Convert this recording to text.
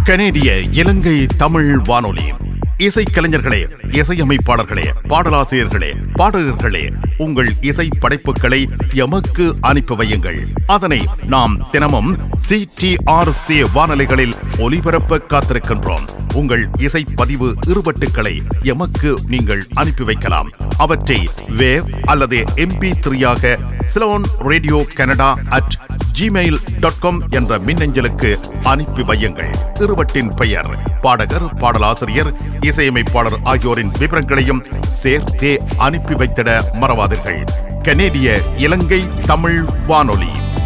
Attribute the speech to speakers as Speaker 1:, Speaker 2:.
Speaker 1: கனேடிய இலங்கை தமிழ் வானொலி இசைக்கலைஞர்களே இசையமைப்பாளர்களே பாடலாசிரியர்களே பாடகர்களே உங்கள் இசை படைப்புகளை எமக்கு அனுப்பி வையுங்கள் அதனை நாம் தினமும் சிடிஆர்சி வானொலிகளில் ஒலிபரப்ப காத்திருக்கின்றோம் உங்கள் இசை பதிவு இருபட்டுக்களை எமக்கு நீங்கள் அனுப்பி வைக்கலாம் அவற்றை வேவ் அல்லது எம்பி த்ரீயாக Ceylon radio Canada at Gmail dot com என்ற மின்னஞ்சலுக்கு அனுப்பி வையுங்கள் இருவட்டின் பெயர் பாடகர் பாடலாசிரியர் இசையமைப்பாளர் ஆகியோரின் விவரங்களையும் சேர்த்தே அனுப்பி வைத்திட மறவாதீர்கள் கனேடிய இலங்கை தமிழ் வானொலி